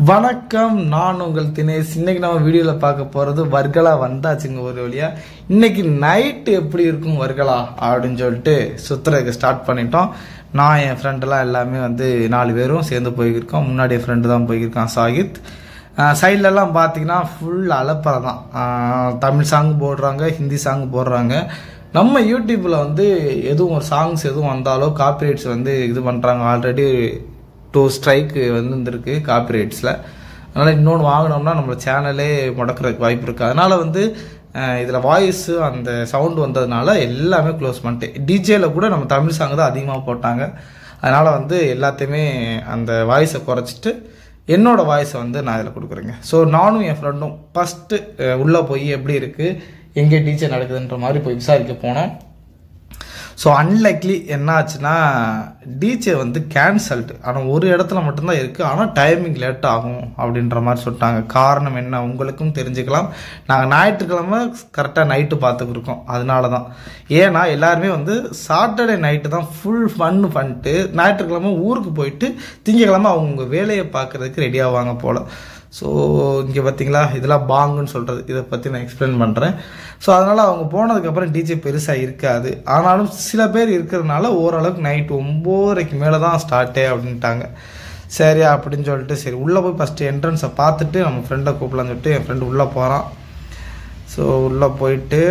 வணக்கம் நான் உங்கள் தினேஷ் இன்னைக்கு நம்ம வீடியோவில் பார்க்க போகிறது வர்கலா வந்தாச்சுங்க ஒரு வழியா இன்னைக்கு நைட்டு எப்படி இருக்கும் வர்கலா அப்படின்னு சொல்லிட்டு சுற்றுறதுக்கு ஸ்டார்ட் பண்ணிட்டோம் நான் என் ஃப்ரெண்டெல்லாம் எல்லாமே வந்து நாலு பேரும் சேர்ந்து போயிருக்கோம் முன்னாடி என் ஃப்ரெண்டு தான் போயிருக்கான் சாகித் சைட்லலாம் பார்த்தீங்கன்னா ஃபுல் அலப்பறை தான் ஆஹ் தமிழ் சாங் போடுறாங்க ஹிந்தி சாங் போடுறாங்க நம்ம யூடியூப்பில் வந்து எதுவும் ஒரு சாங்ஸ் எதுவும் வந்தாலோ காப்பிரைட்ஸ் வந்து இது பண்ணுறாங்க ஆல்ரெடி டூ ஸ்ட்ரைக்கு வந்துருக்கு காப்பிரைட்ஸில் அதனால் இன்னொன்று வாங்கினோம்னா நம்ம சேனலே முடக்கிறதுக்கு வாய்ப்பு இருக்குது அதனால் வந்து இதில் வாய்ஸு அந்த சவுண்டு வந்ததுனால எல்லாமே க்ளோஸ் பண்ணிட்டேன் டிஜேல கூட நம்ம தமிழ் சாங் தான் அதிகமாக போட்டாங்க அதனால் வந்து எல்லாத்தையுமே அந்த வாய்ஸை குறைச்சிட்டு என்னோட வாய்ஸை வந்து நான் இதில் கொடுக்குறேங்க ஸோ நானும் என் ஃப்ரெண்டும் ஃபஸ்ட்டு உள்ளே போய் எப்படி இருக்குது எங்கே டீச்சர் நடக்குதுன்ற மாதிரி போய் விசாரிக்க போனோம் ஸோ அன்லைக்லி என்ன ஆச்சுன்னா டீச்சே வந்து கேன்சல்டு ஆனால் ஒரு இடத்துல மட்டும்தான் இருக்குது ஆனால் டைமிங் லேட் ஆகும் அப்படின்ற மாதிரி சொல்லிட்டாங்க காரணம் என்ன உங்களுக்கும் தெரிஞ்சுக்கலாம் நாங்கள் ஞாயிற்றுக்கிழமை கரெக்டாக நைட்டு பார்த்துக்கிருக்கோம் அதனால தான் ஏன்னா எல்லாருமே வந்து சாட்டர்டே நைட்டு தான் ஃபுல் ஃபன் பண்ணிட்டு ஞாயிற்றுக்கிழமை ஊருக்கு போயிட்டு திங்கக்கிழமை அவங்க வேலையை பார்க்குறதுக்கு ரெடி ஆவாங்க போல் ஸோ இங்கே பார்த்தீங்களா இதெல்லாம் பாங்குன்னு சொல்கிறது இதை பற்றி நான் எக்ஸ்பிளைன் பண்ணுறேன் ஸோ அதனால் அவங்க போனதுக்கப்புறம் டிஜே பெருசாக இருக்காது ஆனாலும் சில பேர் இருக்கிறதுனால ஓரளவுக்கு நைட் ஒம்போதரைக்கு மேலே தான் ஸ்டார்ட்டே அப்படின்ட்டாங்க சரி அப்படின்னு சொல்லிட்டு சரி உள்ளே போய் ஃபஸ்ட்டு என்ட்ரன்ஸை பார்த்துட்டு நம்ம ஃப்ரெண்டை கூப்பிடலான்னு சொல்லிட்டு என் ஃப்ரெண்டு உள்ளே போகிறான் ஸோ உள்ளே போயிட்டு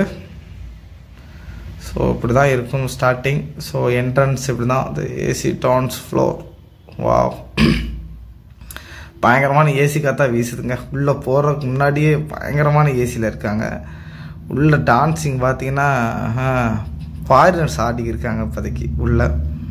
ஸோ இப்படி தான் இருக்கும் ஸ்டார்டிங் ஸோ என்ட்ரன்ஸ் இப்படி தான் அது ஏசி டான்ஸ் ஃப்ளோர் வா பயங்கரமான ஏசி காத்தா வீசுதுங்க உள்ளே போகிறதுக்கு முன்னாடியே பயங்கரமான ஏசியில் இருக்காங்க உள்ள டான்ஸிங் பார்த்தீங்கன்னா ஃபாரினர்ஸ் ஆடிக்கிருக்காங்க இப்போதைக்கு உள்ள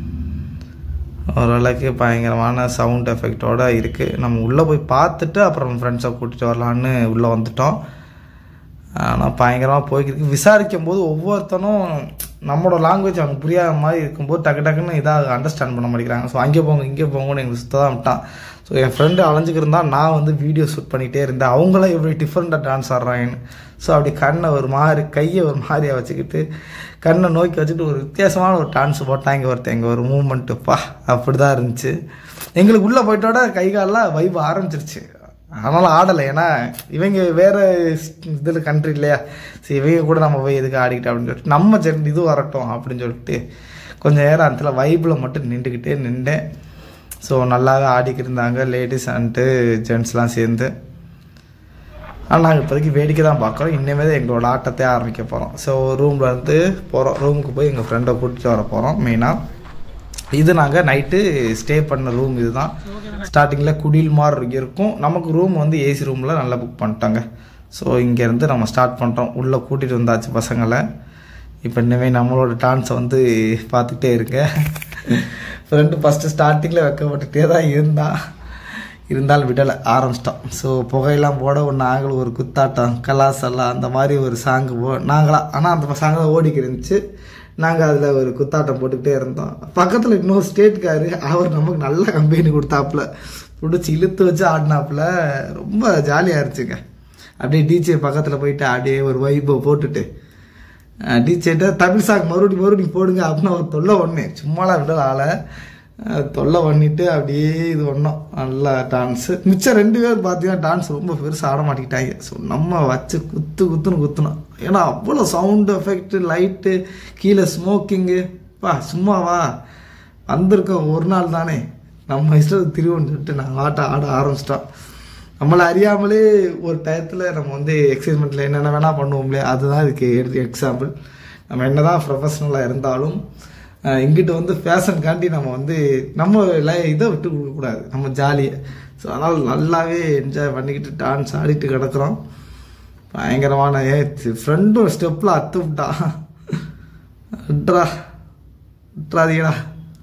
ஓரளவுக்கு பயங்கரமான சவுண்ட் எஃபெக்டோடு இருக்குது நம்ம உள்ளே போய் பார்த்துட்டு அப்புறம் ஃப்ரெண்ட்ஸை கூட்டிகிட்டு வரலான்னு உள்ளே வந்துட்டோம் ஆனால் பயங்கரமாக போய்க்கிருக்கு விசாரிக்கும் போது ஒவ்வொருத்தனும் நம்மளோட லாங்குவேஜ் அவங்க புரியாத மாதிரி இருக்கும்போது டக்கு டக்குன்னு இதாக அண்டர்ஸ்டாண்ட் பண்ண மாட்டேங்கிறாங்க ஸோ அங்கே போங்க இங்கே போங்கன்னு எங்களுக்கு சுத்ததான் விட்டான் ஸோ என் ஃப்ரெண்டு அலைஞ்சிக்கிருந்தா நான் வந்து வீடியோ ஷூட் பண்ணிகிட்டே இருந்தேன் அவங்களாம் எப்படி டிஃப்ரெண்ட்டாக டான்ஸ் ஆடுறாங்கன்னு ஸோ அப்படி கண்ணை ஒரு மாதிரி கையை ஒரு மாதிரியாக வச்சுக்கிட்டு கண்ணை நோக்கி வச்சுட்டு ஒரு வித்தியாசமான ஒரு டான்ஸ் போட்டாங்க ஒருத்தன் எங்கள் ஒரு மூமெண்ட்டுப்பா அப்படி தான் இருந்துச்சு எங்களுக்கு உள்ளே போயிட்டோட கை காலெலாம் வைப் ஆரம்பிச்சிருச்சு அதனால் ஆடலை ஏன்னா இவங்க வேறு இதில் கண்ட்ரி இல்லையா சரி இவங்க கூட நம்ம போய் எதுக்கு ஆடிக்கிட்டு அப்படின்னு சொல்லிட்டு நம்ம ஜென் இது வரட்டும் அப்படின்னு சொல்லிட்டு கொஞ்சம் நேரம் அந்த வைப்பில் மட்டும் நின்றுக்கிட்டே நின்றேன் ஸோ நல்லாவே ஆடிக்கிட்டு இருந்தாங்க லேடிஸ் அண்டு ஜென்ட்ஸ்லாம் சேர்ந்து ஆனால் நாங்கள் இப்போதைக்கு வேடிக்கை தான் பார்க்குறோம் இனிமேல் தான் எங்களோட ஆட்டத்தை ஆரம்பிக்க போகிறோம் ஸோ ரூமில் இருந்து போகிறோம் ரூமுக்கு போய் எங்கள் ஃப்ரெண்டை கூட்டிகிட்டு வர போகிறோம் மெயினாக இது நாங்கள் நைட்டு ஸ்டே பண்ண ரூம் இதுதான் ஸ்டார்டிங்கில் குடில் மாதிரி இருக்கும் நமக்கு ரூம் வந்து ஏசி ரூமில் நல்லா புக் பண்ணிட்டாங்க ஸோ இங்கேருந்து நம்ம ஸ்டார்ட் பண்ணுறோம் உள்ளே கூட்டிகிட்டு வந்தாச்சு பசங்களை இப்போ இனிமேல் நம்மளோட டான்ஸை வந்து பார்த்துக்கிட்டே இருங்க ஃப்ரெண்டு ஃபஸ்ட்டு ஸ்டார்டிங்கில் வைக்கப்பட்டுட்டே தான் இருந்தான் இருந்தாலும் விடலை ஆரம்பிச்சிட்டோம் ஸோ புகையெல்லாம் போட ஒரு நாங்களும் ஒரு குத்தாட்டம் கலாசெல்லாம் அந்த மாதிரி ஒரு சாங்கு போ நாங்களாம் ஆனால் அந்த சாங் தான் ஓடிக்கு இருந்துச்சு நாங்கள் அதில் ஒரு குத்தாட்டம் போட்டுக்கிட்டே இருந்தோம் பக்கத்தில் இன்னொரு ஸ்டேட்காரு அவர் நமக்கு நல்ல கம்பெனி கொடுத்தாப்புல பிடிச்சி இழுத்து வச்சு ஆடினாப்புல ரொம்ப ஜாலியாக இருந்துச்சுங்க அப்படியே டிஜே பக்கத்தில் போயிட்டு அப்படியே ஒரு வைப்பை போட்டுட்டு டிஜேட்ட தமிழ் சாங் மறுபடியும் மறுபடியும் போடுங்க அப்படின்னு ஒரு தொல்லை ஒன்று சும்மாலாம் விடல ஆளை தொல்லை பண்ணிட்டு அப்படியே இது பண்ணோம் நல்லா டான்ஸு மிச்சம் ரெண்டு பேர் பார்த்தீங்கன்னா டான்ஸ் ரொம்ப பெருசாக ஆட மாட்டேங்கிட்டாங்க ஸோ நம்ம வச்சு குத்து குத்துன்னு குத்துனோம் ஏன்னா அவ்வளோ சவுண்டு எஃபெக்ட் லைட்டு கீழே ஸ்மோக்கிங்கு பா சும்மாவா வந்திருக்கோம் ஒரு நாள் தானே நம்ம இஷ்டத்துக்கு திருவோன்னு சொல்லிட்டு நாங்கள் ஆட்ட ஆட ஆரம்பிச்சிட்டோம் நம்மளை அறியாமலே ஒரு டயத்தில் நம்ம வந்து எக்ஸைட்மெண்ட்டில் என்னென்ன வேணால் பண்ணுவோம் இல்லையா அதுதான் இதுக்கு எடுத்து எக்ஸாம்பிள் நம்ம என்ன தான் ப்ரொஃபஷ்னலாக இருந்தாலும் இங்கிட்ட வந்து ஃபேஷனுக்காண்டி நம்ம வந்து நம்ம லை இதை விட்டு கொடுக்கக்கூடாது நம்ம ஜாலியை ஸோ அதனால் நல்லாவே என்ஜாய் பண்ணிக்கிட்டு டான்ஸ் ஆடிட்டு கிடக்குறோம் பயங்கரமான ஏ ஃப்ரெண்டும் ஸ்டெப்பில் அத்து விட்டான் விட்றா விட்றாதீங்கடா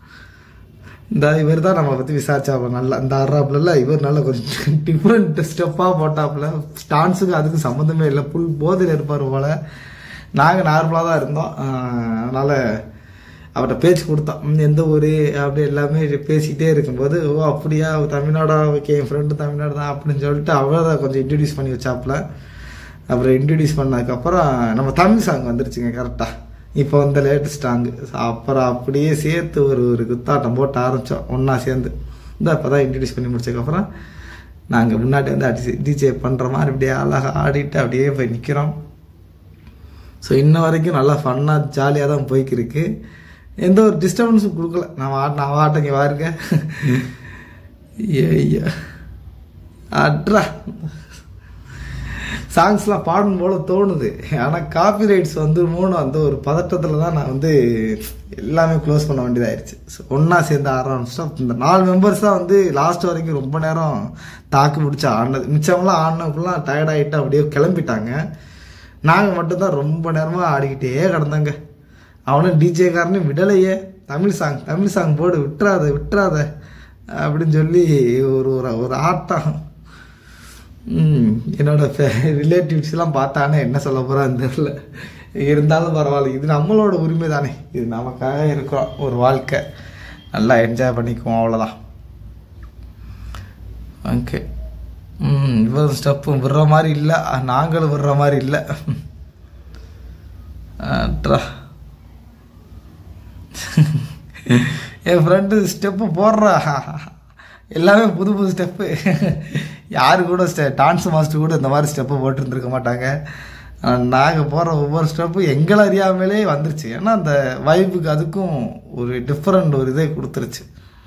இந்த இவர் தான் நம்ம பற்றி விசாரிச்சாப்புல நல்லா இந்த ஆடுறாப்புல இவர் நல்லா கொஞ்சம் டிஃப்ரெண்ட் ஸ்டெப்பாக போட்டாப்புல டான்ஸுக்கு அதுக்கு சம்மந்தமே இல்லை புல் போதையில் இருப்பார் போல் நாங்கள் நார்மலாக தான் இருந்தோம் அதனால் அவர்கிட்ட பேச்சு கொடுத்தோம் எந்த ஊர் அப்படி எல்லாமே பேசிக்கிட்டே இருக்கும்போது ஓ அப்படியா தமிழ்நாடா ஓகே என் ஃப்ரெண்டு தமிழ்நாடு தான் அப்படின்னு சொல்லிட்டு அவரை கொஞ்சம் இன்ட்ரடியூஸ் பண்ணி வச்சாப்புல அப்புறம் இன்ட்ரடியூஸ் பண்ணதுக்கப்புறம் நம்ம தமிழ் சாங் வந்துருச்சுங்க கரெக்டாக இப்போ வந்து லேட்டஸ்ட் சாங்கு அப்புறம் அப்படியே சேர்த்து ஒரு ஒரு குத்தாட்டம் போட்டு ஆரம்பித்தோம் ஒன்றா சேர்ந்து இந்த அப்போ தான் இன்ட்ரடியூஸ் பண்ணி முடிச்சதுக்கப்புறம் நாங்கள் முன்னாடி வந்து அடிச்சு டிஜே பண்ணுற மாதிரி அப்படியே அழகாக ஆடிட்டு அப்படியே போய் நிற்கிறோம் ஸோ இன்ன வரைக்கும் நல்லா ஃபன்னாக ஜாலியாக தான் போய்க்கிருக்கு எந்த ஒரு டிஸ்டர்பன்ஸும் கொடுக்கல நான் வா நான் வாட்டங்க வாருங்க ஐயா அட்ரா சாங்ஸ்லாம் பாடணும் போல தோணுது ஆனால் காப்பி ரைட்ஸ் வந்து மூணு அந்த ஒரு பதட்டத்தில் தான் நான் வந்து எல்லாமே க்ளோஸ் பண்ண வேண்டியதாயிருச்சு ஸோ ஒன்றா சேர்ந்து ஆரம்பிச்சிட்டோம் இந்த நாலு மெம்பர்ஸ் தான் வந்து லாஸ்ட் வரைக்கும் ரொம்ப நேரம் தாக்கு பிடிச்சி ஆடினது மிச்சவங்களாம் ஆடினப்பெல்லாம் டயர்டாகிட்டு அப்படியே கிளம்பிட்டாங்க நாங்கள் மட்டும்தான் ரொம்ப நேரமாக ஆடிக்கிட்டே கிடந்தாங்க அவனும் டிஜேக்காரனையும் விடலையே தமிழ் சாங் தமிழ் சாங் போடு விட்டுறாத விட்டுறாத அப்படின்னு சொல்லி ஒரு ஒரு ஒரு ஆட்டம் ம், என்னோட ரிலேட்டிவ்ஸ்லாம் பார்த்தானே என்ன சொல்ல போகிறான்னு தெரியல இருந்தாலும் பரவாயில்ல இது நம்மளோட உரிமை தானே இது நமக்காக இருக்கிறோம் ஒரு வாழ்க்கை நல்லா என்ஜாய் பண்ணிக்குவோம் அவ்வளோதான் ஓகே ம் இவ்வளோ ஸ்டெப்பும் விடுற மாதிரி இல்லை நாங்களும் விடுற மாதிரி இல்லை ட்ரா என் ஃப்ரெண்டு ஸ்டெப்பு போடுறா எல்லாமே புது புது ஸ்டெப்பு யாரு கூட ஸ்டெ டான்ஸ் மாஸ்டர் கூட இந்த மாதிரி ஸ்டெப்பு போட்டுருந்துருக்க மாட்டாங்க நாங்கள் போடுற ஒவ்வொரு ஸ்டெப்பும் எங்களை அறியாமலே வந்துருச்சு ஏன்னா அந்த வைப்புக்கு அதுக்கும் ஒரு டிஃப்ரெண்ட் ஒரு இதே கொடுத்துருச்சு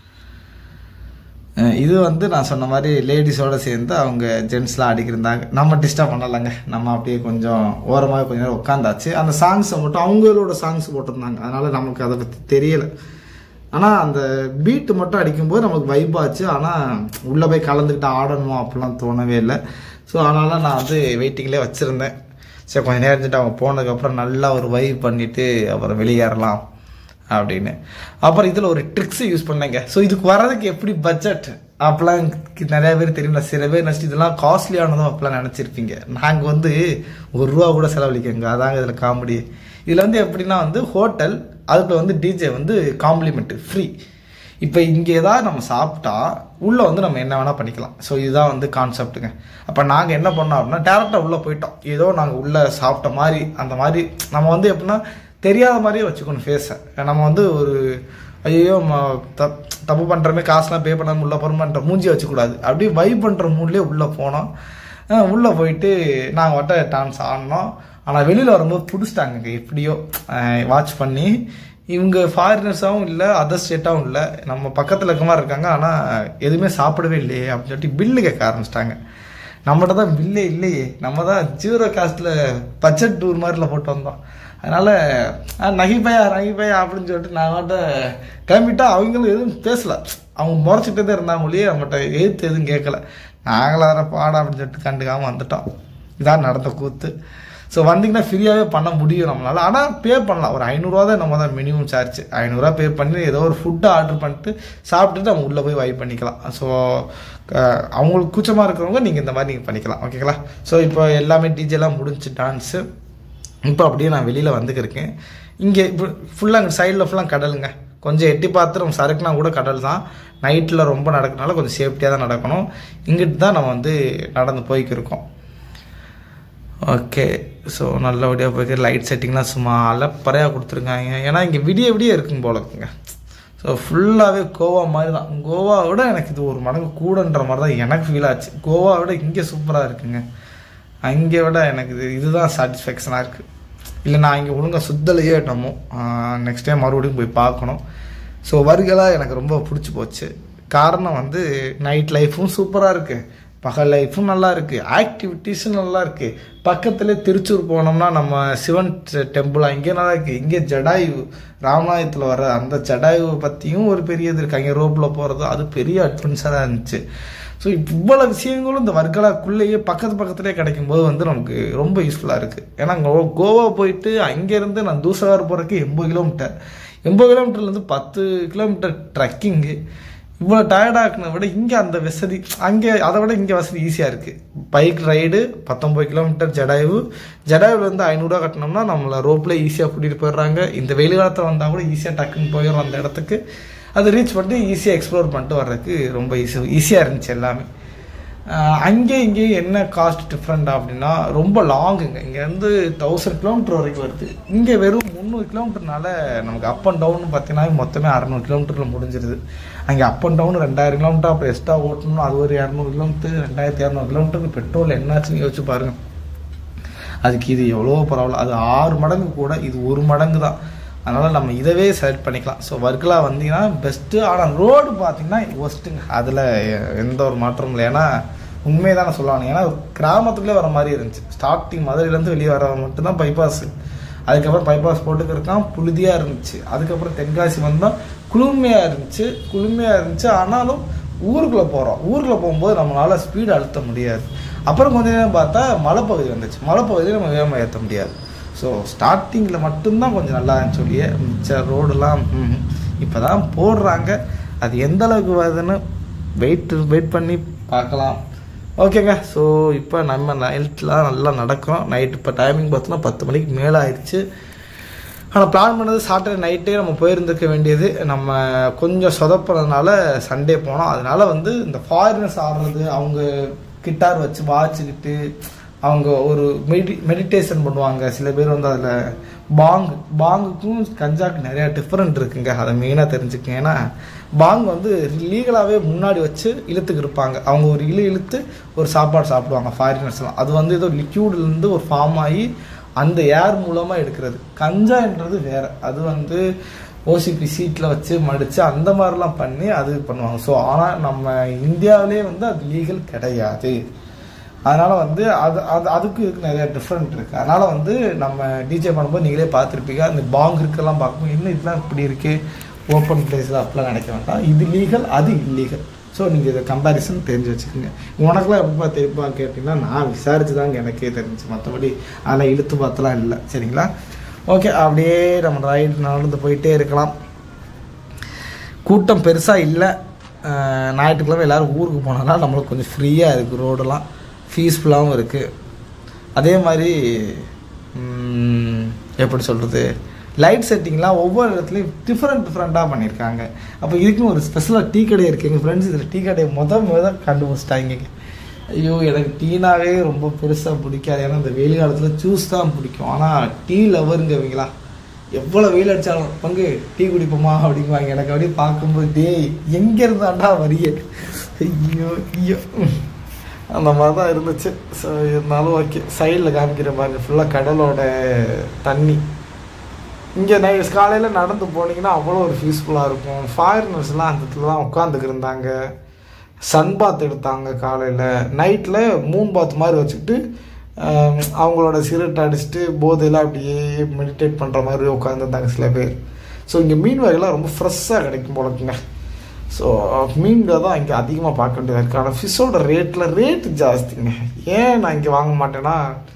அஹ் இது வந்து நான் சொன்ன மாதிரி லேடிஸோட சேர்ந்து அவங்க ஜென்ஸ்லாம் அடிக்கிருந்தாங்க நம்ம டிஸ்டர்ப் பண்ணலைங்க நம்ம அப்படியே கொஞ்சம் ஓரமாக கொஞ்ச நேரம் உட்காந்தாச்சு அந்த சாங்ஸை மட்டும் அவங்களோட சாங்ஸ் போட்டிருந்தாங்க அதனால நமக்கு அதை பற்றி தெரியலை ஆனால் அந்த பீட்டு மட்டும் அடிக்கும்போது நமக்கு வைப் ஆச்சு ஆனால் உள்ளே போய் கலந்துக்கிட்டு ஆடணுமா அப்படிலாம் தோணவே இல்லை ஸோ அதனால நான் வந்து வெயிட்டிங்லேயே வச்சுருந்தேன் சரி கொஞ்ச நேரம் இருந்துட்டு அவங்க போனதுக்கப்புறம் நல்லா ஒரு வைப் பண்ணிவிட்டு அப்புறம் வெளியேறலாம் அப்படின்னு அப்புறம் இதில் ஒரு ட்ரிக்ஸ் யூஸ் பண்ணேங்க ஸோ இதுக்கு வர்றதுக்கு எப்படி பட்ஜெட் அப்போலாம் நிறைய பேர் தெரியும்ல சில பேர் நினச்சிட்டு இதெல்லாம் காஸ்ட்லியானதும் அப்போலாம் நினச்சிருப்பீங்க நாங்கள் வந்து ஒரு ரூபா கூட செலவழிக்கங்க அதாங்க இதில் காமெடி இதில் வந்து எப்படின்னா வந்து ஹோட்டல் அதுக்கு வந்து டிஜே வந்து காம்ப்ளிமெண்ட் ஃப்ரீ இப்போ இங்கே ஏதாவது நம்ம சாப்பிட்டா உள்ளே வந்து நம்ம என்ன வேணால் பண்ணிக்கலாம் ஸோ இதுதான் வந்து கான்செப்ட்டுங்க அப்போ நாங்கள் என்ன பண்ணோம் அப்படின்னா டேரெக்டாக உள்ளே போயிட்டோம் ஏதோ நாங்கள் உள்ளே சாப்பிட்ட மாதிரி அந்த மாதிரி நம்ம வந்து எப்படின்னா தெரியாத மாதிரியே வச்சுக்கணும் ஃபேஸை நம்ம வந்து ஒரு ஐயோ தப் தப்பு பண்ணுறமே காசுலாம் பே பண்ணாமல் உள்ளே போகிறோம்ன்ற மூஞ்சி வச்சுக்கூடாது அப்படியே வைப் பண்ணுற மூட்லேயே உள்ளே போனோம் அஹ் உள்ளே போயிட்டு நாங்கள் வட்ட டான்ஸ் ஆடினோம் ஆனால் வெளியில் வரும்போது பிடிச்சிட்டாங்க எப்படியோ வாட்ச் பண்ணி இவங்க ஃபாரினர்ஸாகவும் இல்லை அதர் ஸ்டேட்டாகவும் இல்லை நம்ம பக்கத்தில் இருக்க மாதிரி இருக்காங்க ஆனால் எதுவுமே சாப்பிடவே இல்லையே அப்படின்னு சொல்லிட்டு பில்லு கேட்க ஆரம்பிச்சிட்டாங்க நம்மகிட்ட தான் பில்லே இல்லையே நம்ம தான் ஜீரோ காஸ்ட்டில் பட்ஜெட் டூர் மாதிரில போட்டு வந்தோம் அதனால் நகைப்பையா நகைப்பையா அப்படின்னு சொல்லிட்டு நான் அவன்கிட்ட கிளம்பிட்டா அவங்களும் எதுவும் பேசல அவங்க முறைச்சிட்டே தான் இருந்தாங்க ஒழிய அவங்ககிட்ட எதிர்த்து எதுவும் கேட்கல நாங்களார பாடம் அப்படின்னு சொல்லிட்டு கண்டுக்காமல் வந்துட்டோம் இதான் நடந்த கூத்து ஸோ வந்தீங்கன்னா ஃப்ரீயாகவே பண்ண முடியும் நம்மளால ஆனால் பே பண்ணலாம் ஒரு ஐநூறுரூவா தான் நம்ம தான் மினிமம் சார்ஜ் ஐநூறுரூவா பே பண்ணி ஏதோ ஒரு ஃபுட்டை ஆர்டர் பண்ணிட்டு சாப்பிட்டுட்டு நம்ம உள்ளே போய் வைப் பண்ணிக்கலாம் ஸோ அவங்களுக்கு கூச்சமாக இருக்கிறவங்க நீங்கள் இந்த மாதிரி நீங்கள் பண்ணிக்கலாம் ஓகேங்களா ஸோ இப்போ எல்லாமே டிஜேலாம் முடிஞ்சு டான்ஸு இப்போ அப்படியே நான் வெளியில் வந்துக்கிருக்கேன் இங்கே இப்போ ஃபுல்லாக அங்கே சைடில் ஃபுல்லாக கடலுங்க கொஞ்சம் எட்டி பார்த்து நம்ம சறுக்குனா கூட கடல் தான் நைட்டில் ரொம்ப நடக்கிறனால கொஞ்சம் சேஃப்டியாக தான் நடக்கணும் இங்கிட்டு தான் நம்ம வந்து நடந்து போய்க்கிருக்கோம் ஓகே ஸோ நல்லபடியாக போய்க்கு லைட் செட்டிங்லாம் சும்மா அலப்பறையாக கொடுத்துருக்காங்க ஏன்னா இங்கே விடிய விடிய இருக்கும் போல இருக்குங்க ஸோ ஃபுல்லாகவே கோவா மாதிரி தான் கோவாவை விட எனக்கு இது ஒரு மடங்கு கூடன்ற மாதிரி தான் எனக்கு ஃபீல் ஆச்சு கோவா விட இங்கே சூப்பராக இருக்குங்க அங்கே விட எனக்கு இது இதுதான் சாட்டிஸ்ஃபேக்ஷனாக இருக்குது இல்லை நான் இங்கே ஒழுங்காக சுத்தலையே என்னமோ நெக்ஸ்ட் டைம் மறுபடியும் போய் பார்க்கணும் ஸோ வருகலாக எனக்கு ரொம்ப பிடிச்சி போச்சு காரணம் வந்து நைட் லைஃப்பும் சூப்பராக இருக்குது பகல் லைஃப்பும் நல்லா இருக்குது ஆக்டிவிட்டீஸும் நல்லா இருக்குது பக்கத்துலேயே திருச்சூர் போனோம்னா நம்ம சிவன் டெம்பிள் அங்கே நல்லா இருக்குது இங்கே ஜடாயு ராமாயணத்தில் வர அந்த ஜடாயுவை பற்றியும் ஒரு பெரிய இது இருக்குது அங்கே ரோப்பில் போகிறது அது பெரிய அட்வென்ச்சராக இருந்துச்சு ஸோ இவ்வளோ விஷயங்களும் இந்த வர்க்கலாக்குள்ளேயே பக்கத்து பக்கத்துலேயே கிடைக்கும்போது வந்து நமக்கு ரொம்ப யூஸ்ஃபுல்லாக இருக்குது ஏன்னா கோ கோவா போயிட்டு அங்கேருந்து நான் தூசகார் போகிறதுக்கு எண்பது கிலோமீட்டர் எண்பது கிலோமீட்டர்லேருந்து பத்து கிலோமீட்டர் ட்ரக்கிங்கு இவ்வளோ டயர்டாக்குன விட இங்கே அந்த வசதி அங்கே அதை விட இங்கே வசதி ஈஸியாக இருக்குது பைக் ரைடு பத்தொம்பது கிலோமீட்டர் ஜடாயு ஜடாயுவில் வந்து ஐநூறுரூவா கட்டினோம்னா நம்மளை ரோப்பில் ஈஸியாக கூட்டிகிட்டு போயிடுறாங்க இந்த வெயில் காலத்தில் வந்தால் கூட ஈஸியாக டக்குன்னு போயிடும் அந்த இடத்துக்கு அதை ரீச் பண்ணிட்டு ஈஸியாக எக்ஸ்ப்ளோர் பண்ணிட்டு வர்றதுக்கு ரொம்ப ஈஸி ஈஸியாக இருந்துச்சு எல்லாமே அங்கே இங்கே என்ன காஸ்ட் டிஃப்ரெண்ட் அப்படின்னா ரொம்ப லாங்குங்க இங்கேருந்து தௌசண்ட் கிலோமீட்டர் வரைக்கும் வருது இங்கே வெறும் முந்நூறு கிலோமீட்டர்னால நமக்கு அப் அண்ட் டவுன் பார்த்தீங்கன்னா மொத்தமே அறநூறு கிலோமீட்டரில் முடிஞ்சிருது அங்கே அப் அண்ட் டவுன் ரெண்டாயிரம் கிலோமீட்டர் அப்புறம் எக்ஸ்ட்ரா ஓட்டணும் அது ஒரு இரநூறு கிலோமீட்டர் ரெண்டாயிரத்தி இரநூறு கிலோமீட்டருக்கு பெட்ரோல் என்னாச்சுன்னு யோசிச்சு பாருங்க அதுக்கு இது எவ்வளோ பரவாயில்ல அது ஆறு மடங்கு கூட இது ஒரு மடங்கு தான் அதனால் நம்ம இதவே செலக்ட் பண்ணிக்கலாம் ஸோ வர்க்கலா வந்தீங்கன்னா பெஸ்ட்டு ஆனால் ரோடு பார்த்தீங்கன்னா ஒஸ்ட்டுங்க அதில் எந்த ஒரு மாற்றமும் இல்லை ஏன்னா உண்மையை தான் நான் சொல்லணும் ஏன்னா கிராமத்துக்குள்ளே வர மாதிரி இருந்துச்சு ஸ்டார்டிங் மதுரையிலேருந்து வெளியே வர மட்டும்தான் பைபாஸ் அதுக்கப்புறம் பைபாஸ் போட்டுக்கிறதுக்கான் புழுதியாக இருந்துச்சு அதுக்கப்புறம் தென்காசி வந்தோம் குளுமையாக இருந்துச்சு குளுமையாக இருந்துச்சு ஆனாலும் ஊருக்குள்ளே போகிறோம் ஊருக்குள்ளே போகும்போது நம்மளால ஸ்பீடு அழுத்த முடியாது அப்புறம் கொஞ்ச நேரம் பார்த்தா மலைப்பகுதி வந்துச்சு மலைப்பகுதியில் நம்ம வேகமாக ஏற்ற முடியாது ஸோ ஸ்டார்டிங்கில் மட்டும்தான் கொஞ்சம் நல்லா இருந்துச்சு சொல்லியே மிச்ச ரோடெல்லாம் இப்போ தான் போடுறாங்க அது எந்த அளவுக்கு வருதுன்னு வெயிட் வெயிட் பண்ணி பார்க்கலாம் ஓகேங்க ஸோ இப்போ நம்ம நைட்லாம் நல்லா நடக்கிறோம் நைட் இப்போ டைமிங் பார்த்தோன்னா பத்து மணிக்கு மேலே ஆயிடுச்சு ஆனால் பிளான் பண்ணது சாட்டர்டே நைட்டே நம்ம போயிருந்துக்க வேண்டியது நம்ம கொஞ்சம் சொதப்புறதுனால சண்டே போனோம் அதனால வந்து இந்த ஃபாரினர்ஸ் ஆடுறது அவங்க கிட்டார் வச்சு வாச்சிக்கிட்டு அவங்க ஒரு மெடி மெடிடேஷன் பண்ணுவாங்க சில பேர் வந்து அதில் பாங் பாங்குக்கும் கஞ்சாக்கு நிறையா டிஃப்ரெண்ட் இருக்குங்க அதை மெயினாக தெரிஞ்சுக்கங்க ஏன்னா பாங் வந்து லீகலாகவே முன்னாடி வச்சு இழுத்துக்கு இருப்பாங்க அவங்க ஒரு இழு இழுத்து ஒரு சாப்பாடு சாப்பிடுவாங்க ஃபாரினர்ஸ்லாம் அது வந்து ஏதோ லிக்யூட்லேருந்து ஒரு ஃபார்ம் ஆகி அந்த ஏர் மூலமாக எடுக்கிறது கஞ்சான்றது வேற அது வந்து ஓசிபி சீட்டில் வச்சு மடித்து அந்த மாதிரிலாம் பண்ணி அது பண்ணுவாங்க ஸோ ஆனால் நம்ம இந்தியாவிலே வந்து அது லீகல் கிடையாது அதனால் வந்து அது அது அதுக்கு இதுக்கு நிறைய டிஃப்ரெண்ட் இருக்குது அதனால் வந்து நம்ம டிஜே பண்ணும்போது நீங்களே பார்த்துருப்பீங்க அந்த பாங் இருக்கெல்லாம் பார்க்கும்போது இன்னும் இதெல்லாம் இப்படி இருக்குது ஓப்பன் பிளேஸில் அப்படிலாம் நினைக்க வேண்டாம் இது லீகல் அது இல்லீகல் ஸோ நீங்கள் இதை கம்பேரிசன் தெரிஞ்சு வச்சுக்கோங்க உனக்குலாம் எப்பப்பா தெரியுப்பா கேட்டிங்கன்னா நான் விசாரிச்சு தாங்க எனக்கே தெரிஞ்சு மற்றபடி அதெல்லாம் இழுத்து பார்த்தலாம் இல்லை சரிங்களா ஓகே அப்படியே நம்ம ரைடு நடந்து போயிட்டே இருக்கலாம் கூட்டம் பெருசாக இல்லை ஞாயிற்றுக்கிழமை எல்லோரும் ஊருக்கு போனதுனால நம்மளுக்கு கொஞ்சம் ஃப்ரீயாக இருக்குது ரோடெல்லாம் பீஸ்ஃபுல்லாகவும் இருக்குது அதே மாதிரி ம், எப்படி சொல்கிறது லைட் செட்டிங்லாம் ஒவ்வொரு இடத்துலையும் டிஃப்ரெண்ட் டிஃப்ரெண்ட்டாக பண்ணியிருக்காங்க அப்போ இதுக்குன்னு ஒரு ஸ்பெஷலாக டீ கடை இருக்குது எங்கள் ஃப்ரெண்ட்ஸ் இதில் டீ கடையை முத முத கண்டுபிடிச்சிட்டாங்க ஐயோ எனக்கு டீனாவே ரொம்ப பெருசாக பிடிக்காது ஏன்னா இந்த வெயில் காலத்தில் ஜூஸ் தான் பிடிக்கும் ஆனால் டீ லவருங்கவங்களா எவ்வளோ வெயில் அடித்தாலும் பங்கு டீ குடிப்போமா அப்படிங்குவாங்க எனக்கு அப்படியே பார்க்கும்போது டேய் எங்கே இருந்தாண்டா வரிய ஐயோ ஐயோ அந்த மாதிரி தான் இருந்துச்சு ஸோ இருந்தாலும் ஓகே சைடில் காமிக்கிற பாருங்க ஃபுல்லாக கடலோட தண்ணி இங்கே நை காலையில் நடந்து போனீங்கன்னா அவ்வளோ ஒரு பீஸ்ஃபுல்லாக இருக்கும் ஃபாரினர்ஸ்லாம் அந்த இடத்துல தான் உட்காந்துக்கிருந்தாங்க சன் பாத் எடுத்தாங்க காலையில் நைட்டில் மூன் பாத் மாதிரி வச்சுக்கிட்டு ஆம், அவங்களோட சிகரெட் அடிச்சுட்டு போதையில் அப்படியே மெடிடேட் பண்ணுற மாதிரி உட்காந்துருந்தாங்க சில பேர் ஸோ இங்கே மீன் வகைலாம் ரொம்ப ஃப்ரெஷ்ஷாக கிடைக்கும் போலக்குங்க ஸோ மீன்கள் தான் இங்கே அதிகமாக பார்க்க வேண்டியதாக இருக்குது ஆனால் ஃபிஷ்ஷோட ரேட்டில் ரேட்டு ஜாஸ்திங்க ஏன் நான் இங்கே வாங்க மாட்டேன்னா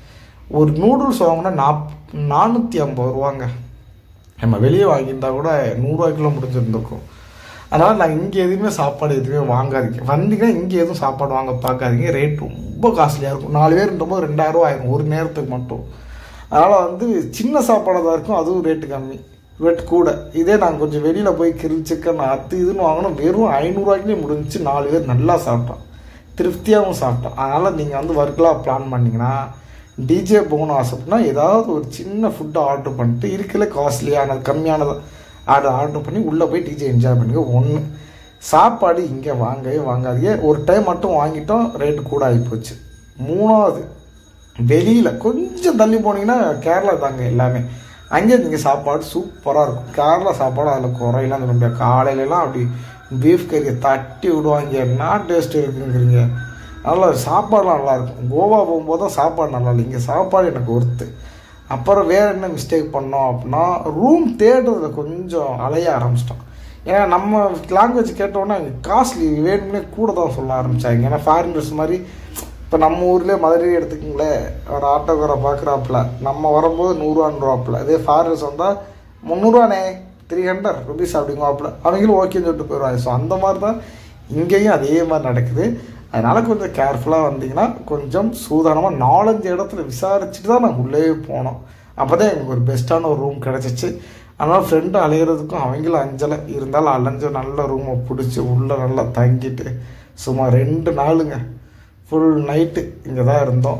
ஒரு நூடுல்ஸ் வாங்கினா நாப் நானூற்றி ஐம்பது ரூபாங்க நம்ம வெளியே வாங்கியிருந்தா கூட நூறுரூவாய்க்குள்ள முடிஞ்சிருந்துருக்கும் அதனால் நான் இங்கே எதுவுமே சாப்பாடு எதுவுமே வாங்காதீங்க வந்தீங்கன்னா இங்கே எதுவும் சாப்பாடு வாங்க பார்க்காதீங்க ரேட் ரொம்ப காஸ்ட்லியாக இருக்கும் நாலு பேர் போது ரெண்டாயிரரூவா ஆயிரும் ஒரு நேரத்துக்கு மட்டும் அதனால் வந்து சின்ன சாப்பாடாக தான் இருக்கும் அதுவும் ரேட்டு கம்மி ரேட் கூட இதே நாங்கள் கொஞ்சம் வெளியில் போய் கிரில் சிக்கன் அது இதுன்னு வாங்கினோம் வெறும் ஐநூறுரூவாய்க்குலேயே முடிஞ்சிச்சு நாலு பேர் நல்லா சாப்பிட்டோம் திருப்தியாகவும் சாப்பிட்டோம் அதனால் நீங்கள் வந்து ஒர்க்கெலாம் பிளான் பண்ணிங்கன்னா டிஜே போகணும் ஆசைப்பட்னா ஏதாவது ஒரு சின்ன ஃபுட்டை ஆர்டர் பண்ணிட்டு இருக்கல காஸ்ட்லியானது கம்மியானது ஆர்டர் ஆர்டர் பண்ணி உள்ளே போய் டிஜே என்ஜாய் பண்ணுங்க ஒன்று சாப்பாடு இங்கே வாங்கவே வாங்காதீங்க ஒரு டைம் மட்டும் வாங்கிட்டோம் ரேட்டு கூட ஆகிப்போச்சு மூணாவது வெளியில் கொஞ்சம் தள்ளி போனீங்கன்னா கேரளா தாங்க எல்லாமே அங்கே நீங்கள் சாப்பாடு சூப்பராக இருக்கும் கேரளா சாப்பாடு அதில் குறையெல்லாம் சொல்ல முடியாது காலையிலலாம் அப்படி பீஃப் கறியை தட்டி விடுவாங்க என்ன டேஸ்ட் இருக்குங்கிறீங்க நல்லா சாப்பாடுலாம் நல்லா இருக்கும் கோவா போகும்போது தான் சாப்பாடு நல்லா இல்லை இங்கே சாப்பாடு எனக்கு ஒர்த்து அப்புறம் வேறு என்ன மிஸ்டேக் பண்ணோம் அப்படின்னா ரூம் தேடுறதுல கொஞ்சம் அலைய ஆரம்பிச்சிட்டோம் ஏன்னா நம்ம லாங்குவேஜ் கேட்டோன்னா காஸ்ட்லி வேணும்னே கூட தான் சொல்ல ஆரம்பித்தாங்க ஏன்னா ஃபாரினர்ஸ் மாதிரி இப்போ நம்ம ஊர்லேயே மதுரையே எடுத்துக்கிங்களேன் ஒரு ஆட்டோக்காரை பார்க்குறாப்புல நம்ம வரும்போது நூறுரூவான்றாப்புல இதே ஃபாரினர்ஸ் வந்தால் முந்நூறுவானே த்ரீ ஹண்ட்ரட் ருபீஸ் அப்படிங்குவாப்புல அவங்களும் ஓகேன்னு சொல்லிட்டு போயிடுவாங்க ஸோ அந்த மாதிரி தான் இங்கேயும் அதே மாதிரி நடக்குது அதனால் கொஞ்சம் கேர்ஃபுல்லாக வந்தீங்கன்னா கொஞ்சம் சூதானமாக நாலஞ்சு இடத்துல விசாரிச்சுட்டு தான் நாங்கள் உள்ளே போனோம் அப்போ தான் எங்களுக்கு ஒரு பெஸ்ட்டான ஒரு ரூம் கிடச்சிச்சு அதனால் ஃப்ரெண்டு அலையிறதுக்கும் அவங்களும் அஞ்சலை இருந்தாலும் அலைஞ்ச நல்ல ரூமை பிடிச்சி உள்ளே நல்லா தங்கிட்டு சும்மா ரெண்டு நாளுங்க ஃபுல் நைட்டு இங்கே தான் இருந்தோம்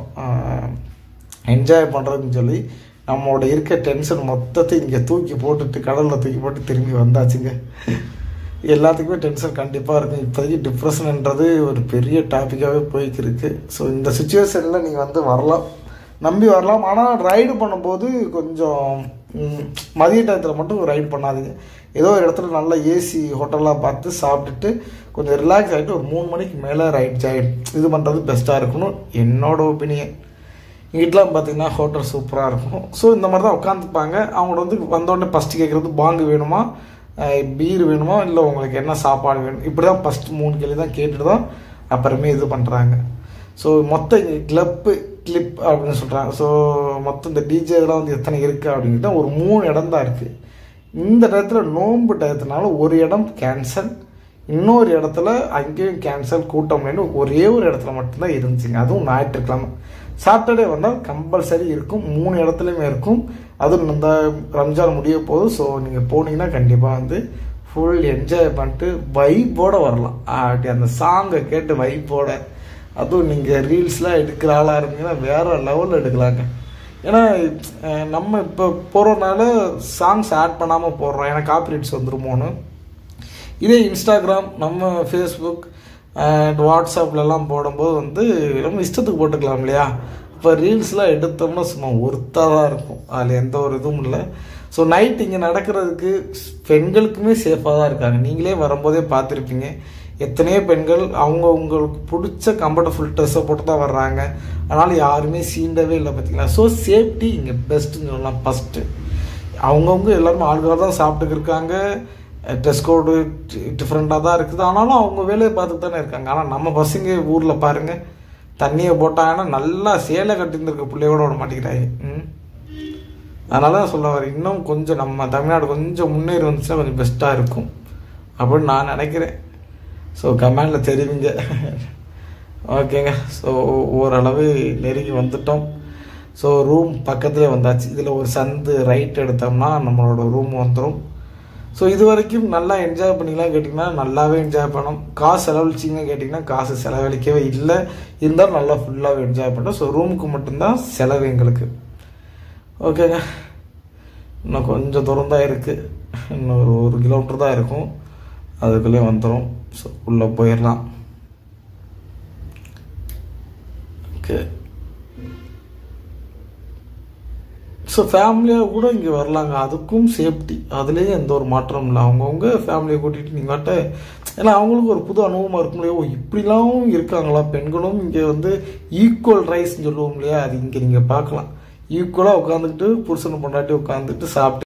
என்ஜாய் பண்ணுறதுன்னு சொல்லி நம்மளோட இருக்க டென்ஷன் மொத்தத்தை இங்கே தூக்கி போட்டுட்டு கடலில் தூக்கி போட்டு திரும்பி வந்தாச்சுங்க எல்லாத்துக்குமே டென்ஷன் கண்டிப்பாக இருக்கும் இப்போதைக்கு டிப்ரெஷன்ன்றது ஒரு பெரிய டாப்பிக்காகவே போய்க்கு இருக்கு ஸோ இந்த சுச்சுவேஷனில் நீங்கள் வந்து வரலாம் நம்பி வரலாம் ஆனால் ரைடு பண்ணும்போது கொஞ்சம் ம், மதிய டயத்தில் மட்டும் ரைடு பண்ணாதீங்க ஏதோ ஒரு இடத்துல நல்ல ஏசி ஹோட்டலாக பார்த்து சாப்பிட்டுட்டு கொஞ்சம் ரிலாக்ஸ் ஆகிட்டு ஒரு மூணு மணிக்கு மேலே ரைட் ஜாயின் இது பண்ணுறது பெஸ்ட்டாக இருக்கணும் என்னோட ஒப்பீனியன் வீட்டிலாம் பார்த்தீங்கன்னா ஹோட்டல் சூப்பராக இருக்கும் ஸோ இந்த மாதிரி தான் உட்காந்துப்பாங்க அவங்களோட வந்து வந்தோடனே ஃபஸ்ட்டு கேட்குறது பாங்கு வேணுமா பீர் வேணுமா இல்லை உங்களுக்கு என்ன சாப்பாடு வேணும் இப்படி தான் ஃபஸ்ட்டு மூணு கேள்வி தான் கேட்டுட்டு தான் அப்புறமே இது பண்ணுறாங்க ஸோ மொத்த கிளப்பு கிளிப் அப்படின்னு சொல்கிறாங்க ஸோ மொத்தம் இந்த டிஜே இதெல்லாம் வந்து எத்தனை இருக்குது அப்படின்ட்டு ஒரு மூணு இடம் தான் இருக்குது இந்த இடத்துல நோன்பு டயத்தினால ஒரு இடம் கேன்சல் இன்னொரு இடத்துல அங்கேயும் கேன்சல் கூட்டம் இல்லைன்னு ஒரே ஒரு இடத்துல மட்டும்தான் இருந்துச்சுங்க அதுவும் ஞாயிற்றுக்கிழமை சாட்டர்டே வந்தால் கம்பல்சரி இருக்கும் மூணு இடத்துலையுமே இருக்கும் அதுவும் இந்த ரம்ஜான் முடிய போகுது ஸோ நீங்கள் போனீங்கன்னா கண்டிப்பாக வந்து ஃபுல் என்ஜாய் பண்ணிட்டு வைப்போட வரலாம் அப்படி அந்த சாங்கை கேட்டு வைப்போட அதுவும் நீங்கள் ரீல்ஸ்லாம் எடுக்கிற ஆளாக இருந்தீங்கன்னா வேறு லெவலில் எடுக்கலாங்க ஏன்னா அஹ், நம்ம இப்போ போகிறனால சாங்ஸ் ஆட் பண்ணாமல் போடுறோம் ஏன்னா காப்பிரைட்ஸ் வந்துருமோன்னு இதே இன்ஸ்டாகிராம் நம்ம ஃபேஸ்புக் அண்ட் வாட்ஸ்அப்லலாம் போடும்போது வந்து நம்ம இஷ்டத்துக்கு போட்டுக்கலாம் இல்லையா இப்போ ரீல்ஸ்லாம் எடுத்தோம்னா சும்மா ஒருத்தாக தான் இருக்கும் அதில் எந்த ஒரு இதுவும் இல்லை ஸோ நைட் இங்கே நடக்கிறதுக்கு பெண்களுக்குமே சேஃபாக தான் இருக்காங்க நீங்களே வரும்போதே பார்த்துருப்பீங்க எத்தனையோ பெண்கள் அவங்க உங்களுக்கு பிடிச்ச கம்ஃபர்டபுள் ட்ரெஸ்ஸை போட்டு தான் வர்றாங்க அதனால் யாருமே சீண்டவே இல்லை பார்த்தீங்களா ஸோ சேஃப்டி இங்கே பெஸ்ட்டுன்னு சொல்லலாம் ஃபஸ்ட்டு அவங்கவுங்க எல்லாருமே ஆளுகளாக தான் சாப்பிட்டுக்கு இருக்காங்க ட்ரெஸ் கோடு டிஃப்ரெண்ட்டாக தான் இருக்குது ஆனாலும் அவங்க வேலையை பார்த்துட்டு தானே இருக்காங்க ஆனால் நம்ம பசங்க ஊரில் பாருங்கள் தண்ணியை போட்டாங்கன்னா நல்லா சேலை கட்டியிருந்திருக்க பிள்ளையோட விட மாட்டேங்கிறாங்க ம் அதனால தான் சொல்ல வரேன் இன்னும் கொஞ்சம் நம்ம தமிழ்நாடு கொஞ்சம் முன்னேறி வந்துச்சுன்னா கொஞ்சம் பெஸ்ட்டாக இருக்கும் அப்படின்னு நான் நினைக்கிறேன் ஸோ கமெண்டில் தெரிவிங்க ஓகேங்க ஸோ ஓரளவு நெருங்கி வந்துட்டோம் ஸோ ரூம் பக்கத்துலேயே வந்தாச்சு இதில் ஒரு சந்து ரைட் எடுத்தோம்னா நம்மளோட ரூம் வந்துடும் ஸோ இது வரைக்கும் நல்லா என்ஜாய் பண்ணிக்கலாம் கேட்டிங்கன்னா நல்லாவே என்ஜாய் பண்ணோம் காசு செலவழிச்சிங்க கேட்டிங்கன்னா காசு செலவழிக்கவே இல்லை இருந்தாலும் நல்லா ஃபுல்லாகவே என்ஜாய் பண்ணோம் ஸோ ரூமுக்கு மட்டும்தான் செலவு எங்களுக்கு ஓகேங்க இன்னும் கொஞ்சம் தூரம் தான் இருக்குது இன்னும் ஒரு ஒரு கிலோமீட்டர் தான் இருக்கும் அதுக்குள்ளே வந்துடும் ஸோ உள்ளே போயிடலாம் ஓகே ஸோ ஃபேமிலியாக கூட இங்கே வரலாங்க அதுக்கும் சேஃப்டி அதுலேயும் எந்த ஒரு மாற்றமும் இல்லை அவங்கவுங்க ஃபேமிலியை கூட்டிகிட்டு நீங்கள் வாட்ட ஏன்னா அவங்களுக்கு ஒரு புது அனுபவமாக இருக்கும் இல்லையா ஓ இப்படிலாம் இருக்காங்களா பெண்களும் இங்கே வந்து ஈக்குவல் ரைஸ்ன்னு சொல்லுவோம் இல்லையா அது இங்கே நீங்கள் பார்க்கலாம் ஈக்குவலாக உட்காந்துக்கிட்டு புருஷனை பொண்டாட்டி உட்காந்துட்டு சாப்பிட்டு